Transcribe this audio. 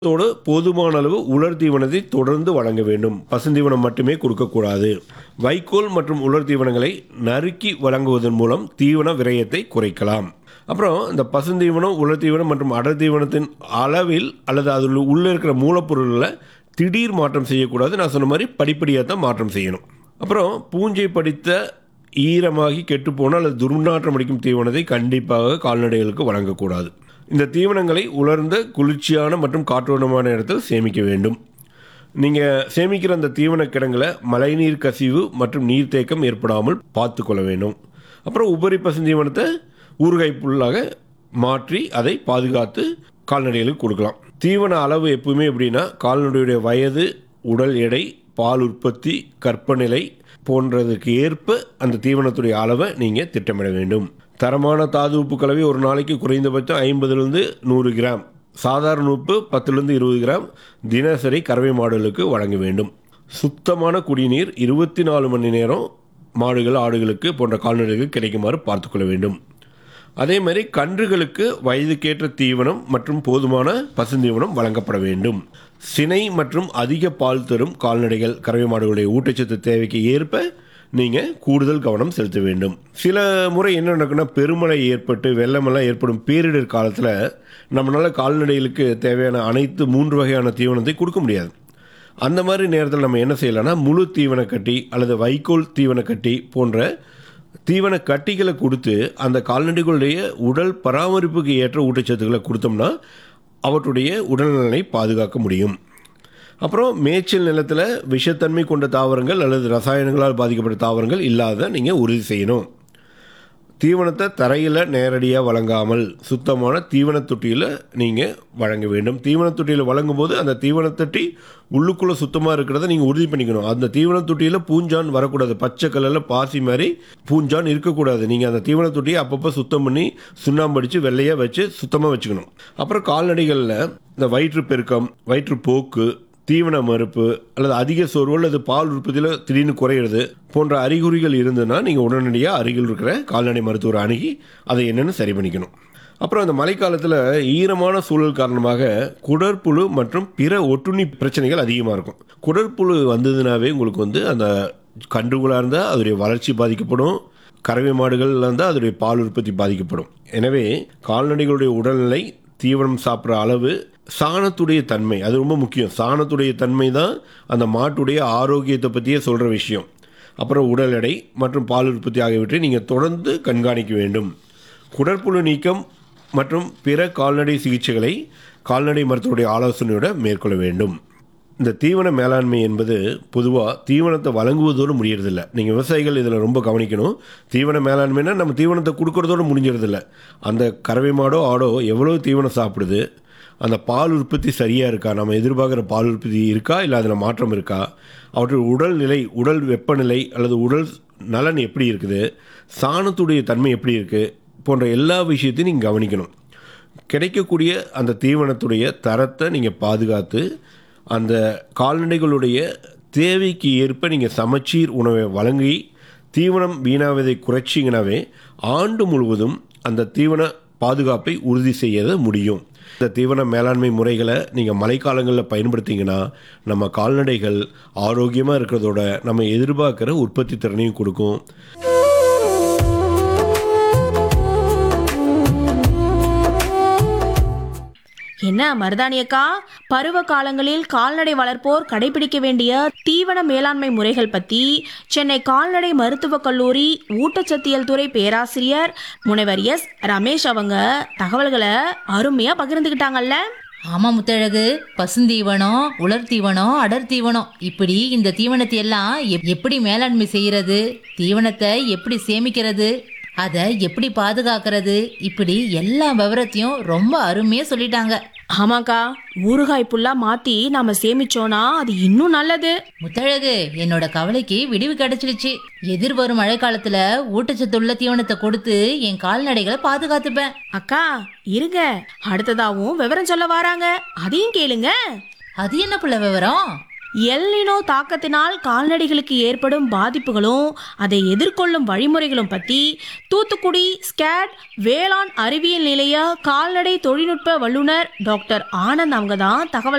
தோடு போதுமான அளவு உலர் தீவனத்தை தொடர்ந்து வழங்க வேண்டும் பசுந்தீவனம் மட்டுமே கொடுக்கக்கூடாது வைக்கோல் மற்றும் உலர் தீவனங்களை நறுக்கி வழங்குவதன் மூலம் தீவன விரயத்தை குறைக்கலாம் அப்புறம் இந்த பசுந்தீவனம் உலர் தீவனம் மற்றும் அடர் தீவனத்தின் அளவில் அல்லது அதில் உள்ளே இருக்கிற மூலப்பொருளில் திடீர் மாற்றம் செய்யக்கூடாது நான் சொன்ன மாதிரி படிப்படியாக தான் மாற்றம் செய்யணும் அப்புறம் பூஞ்சை படித்த ஈரமாகி கெட்டுப்போன அல்லது துர்நாற்றம் அடிக்கும் தீவனத்தை கண்டிப்பாக கால்நடைகளுக்கு வழங்கக்கூடாது இந்த தீவனங்களை உலர்ந்த குளிர்ச்சியான மற்றும் காற்றோட்டமான இடத்தில் சேமிக்க வேண்டும் நீங்கள் சேமிக்கிற அந்த தீவன கிடங்கில் மழைநீர் கசிவு மற்றும் நீர்த்தேக்கம் ஏற்படாமல் பார்த்து கொள்ள வேண்டும் அப்புறம் உபரி பசுந்தீவனத்தை ஊறுகாய் புல்லாக மாற்றி அதை பாதுகாத்து கால்நடைகளுக்கு கொடுக்கலாம் தீவன அளவு எப்பவுமே எப்படின்னா கால்நடையுடைய வயது உடல் எடை பால் உற்பத்தி கற்பநிலை போன்றதுக்கு ஏற்ப அந்த தீவனத்துடைய அளவை நீங்கள் திட்டமிட வேண்டும் தரமான தாது உப்பு கலவை ஒரு நாளைக்கு குறைந்தபட்சம் ஐம்பதுலேருந்து நூறு கிராம் சாதாரண உப்பு பத்துலேருந்து இருபது கிராம் தினசரி கறவை மாடுகளுக்கு வழங்க வேண்டும் சுத்தமான குடிநீர் இருபத்தி நாலு மணி நேரம் மாடுகள் ஆடுகளுக்கு போன்ற கால்நடைகளுக்கு கிடைக்குமாறு பார்த்துக்கொள்ள வேண்டும் அதே மாதிரி கன்றுகளுக்கு வயதுக்கேற்ற தீவனம் மற்றும் போதுமான பசுந்தீவனம் வழங்கப்பட வேண்டும் சினை மற்றும் அதிக பால் தரும் கால்நடைகள் கறவை மாடுகளுடைய ஊட்டச்சத்து தேவைக்கு ஏற்ப நீங்கள் கூடுதல் கவனம் செலுத்த வேண்டும் சில முறை என்ன நடக்குன்னா பெருமழை ஏற்பட்டு வெள்ளமெல்லாம் ஏற்படும் பேரிடர் காலத்தில் நம்மளால் கால்நடைகளுக்கு தேவையான அனைத்து மூன்று வகையான தீவனத்தை கொடுக்க முடியாது அந்த மாதிரி நேரத்தில் நம்ம என்ன செய்யலாம்னா முழு தீவன கட்டி அல்லது வைக்கோல் தீவன கட்டி போன்ற தீவன கட்டிகளை கொடுத்து அந்த கால்நடைகளுடைய உடல் பராமரிப்புக்கு ஏற்ற ஊட்டச்சத்துக்களை கொடுத்தோம்னா அவற்றுடைய உடல்நலனை பாதுகாக்க முடியும் அப்புறம் மேய்ச்சல் நிலத்தில் விஷத்தன்மை கொண்ட தாவரங்கள் அல்லது ரசாயனங்களால் பாதிக்கப்பட்ட தாவரங்கள் இல்லாத நீங்கள் உறுதி செய்யணும் தீவனத்தை தரையில் நேரடியாக வழங்காமல் சுத்தமான தீவன தொட்டியில் நீங்கள் வழங்க வேண்டும் தீவன தொட்டியில் வழங்கும் போது அந்த தீவன தொட்டி உள்ளுக்குள்ளே சுத்தமாக இருக்கிறத நீங்கள் உறுதி பண்ணிக்கணும் அந்த தீவன தொட்டியில் பூஞ்சான் வரக்கூடாது பச்சை கலரில் பாசி மாதிரி பூஞ்சான் இருக்கக்கூடாது நீங்கள் அந்த தீவன தொட்டியை அப்பப்போ சுத்தம் பண்ணி சுண்ணாம்பு அடித்து வெள்ளையாக வச்சு சுத்தமாக வச்சுக்கணும் அப்புறம் கால்நடைகளில் இந்த வயிற்று பெருக்கம் வயிற்றுப்போக்கு தீவன மறுப்பு அல்லது அதிக சோர்வு அல்லது பால் உற்பத்தியில் திடீர்னு குறையிறது போன்ற அறிகுறிகள் இருந்ததுன்னா நீங்கள் உடனடியாக அருகில் இருக்கிற கால்நடை மருத்துவரை அணுகி அதை என்னென்னு சரி பண்ணிக்கணும் அப்புறம் அந்த மழைக்காலத்தில் ஈரமான சூழல் காரணமாக குடற்புழு மற்றும் பிற ஒட்டுண்ணி பிரச்சனைகள் அதிகமாக இருக்கும் குடற்புழு வந்ததுனாவே உங்களுக்கு வந்து அந்த கன்றுகளாக இருந்தால் அதோடைய வளர்ச்சி பாதிக்கப்படும் கறவை மாடுகள்ல இருந்தால் அதோடைய பால் உற்பத்தி பாதிக்கப்படும் எனவே கால்நடைகளுடைய உடல்நிலை தீவனம் சாப்பிட்ற அளவு சாணத்துடைய தன்மை அது ரொம்ப முக்கியம் சாணத்துடைய தன்மை தான் அந்த மாட்டுடைய ஆரோக்கியத்தை பற்றியே சொல்கிற விஷயம் அப்புறம் உடல் எடை மற்றும் பால் உற்பத்தி ஆகியவற்றை நீங்கள் தொடர்ந்து கண்காணிக்க வேண்டும் குடற்புழு நீக்கம் மற்றும் பிற கால்நடை சிகிச்சைகளை கால்நடை மருத்துவருடைய ஆலோசனையோட மேற்கொள்ள வேண்டும் இந்த தீவன மேலாண்மை என்பது பொதுவாக தீவனத்தை வழங்குவதோடு முடியறதில்ல நீங்கள் விவசாயிகள் இதில் ரொம்ப கவனிக்கணும் தீவன மேலாண்மைனா நம்ம தீவனத்தை கொடுக்கறதோடு முடிஞ்சிறதில்ல அந்த கறவை மாடோ ஆடோ எவ்வளோ தீவனம் சாப்பிடுது அந்த பால் உற்பத்தி சரியாக இருக்கா நம்ம எதிர்பார்க்குற பால் உற்பத்தி இருக்கா இல்லை அதில் மாற்றம் இருக்கா அவற்றுடைய உடல்நிலை உடல் வெப்பநிலை அல்லது உடல் நலன் எப்படி இருக்குது சாணத்துடைய தன்மை எப்படி இருக்குது போன்ற எல்லா விஷயத்தையும் நீங்கள் கவனிக்கணும் கிடைக்கக்கூடிய அந்த தீவனத்துடைய தரத்தை நீங்கள் பாதுகாத்து அந்த கால்நடைகளுடைய தேவைக்கு ஏற்ப நீங்கள் சமச்சீர் உணவை வழங்கி தீவனம் வீணாவதை குறைச்சிங்கனாவே ஆண்டு முழுவதும் அந்த தீவன பாதுகாப்பை உறுதி செய்ய முடியும் இந்த தீவன மேலாண்மை முறைகளை நீங்கள் மழைக்காலங்களில் பயன்படுத்திங்கன்னா நம்ம கால்நடைகள் ஆரோக்கியமாக இருக்கிறதோட நம்ம எதிர்பார்க்குற உற்பத்தி திறனையும் கொடுக்கும் என்ன மருதானியக்கா பருவ காலங்களில் கால்நடை வளர்ப்போர் கடைபிடிக்க வேண்டிய தீவன மேலாண்மை முறைகள் பத்தி சென்னை கால்நடை மருத்துவக் கல்லூரி ஊட்டச்சத்தியல் துறை பேராசிரியர் முனைவர் எஸ் ரமேஷ் அவங்க தகவல்களை அருமையா பகிர்ந்துக்கிட்டாங்கல்ல ஆமா முத்தழகு பசுந்தீவனம் உலர் தீவனம் அடர் தீவனம் இப்படி இந்த தீவனத்தை எல்லாம் எப்- எப்படி மேலாண்மை செய்யறது தீவனத்தை எப்படி சேமிக்கிறது அதை எப்படி பாதுகாக்கிறது இப்படி எல்லா விவரத்தையும் ரொம்ப அருமையா சொல்லிட்டாங்க ஆமாக்கா ஊறுகாய் புல்லா மாத்தி நாம சேமிச்சோனா அது இன்னும் நல்லது முத்தழகு என்னோட கவலைக்கு விடிவு கிடைச்சிடுச்சு எதிர்வரும் மழைக்காலத்துல ஊட்டச்சத்துள்ள தீவனத்தை கொடுத்து என் கால்நடைகளை பாதுகாத்துப்பேன் அக்கா இருங்க அடுத்ததாவும் விவரம் சொல்ல வராங்க அதையும் கேளுங்க அது என்ன புள்ள விவரம் எல்னினோ தாக்கத்தினால் கால்நடைகளுக்கு ஏற்படும் பாதிப்புகளும் அதை எதிர்கொள்ளும் வழிமுறைகளும் பற்றி தூத்துக்குடி ஸ்கேட் வேளாண் அறிவியல் நிலைய கால்நடை தொழில்நுட்ப வல்லுநர் டாக்டர் ஆனந்த் அவங்க தான் தகவல்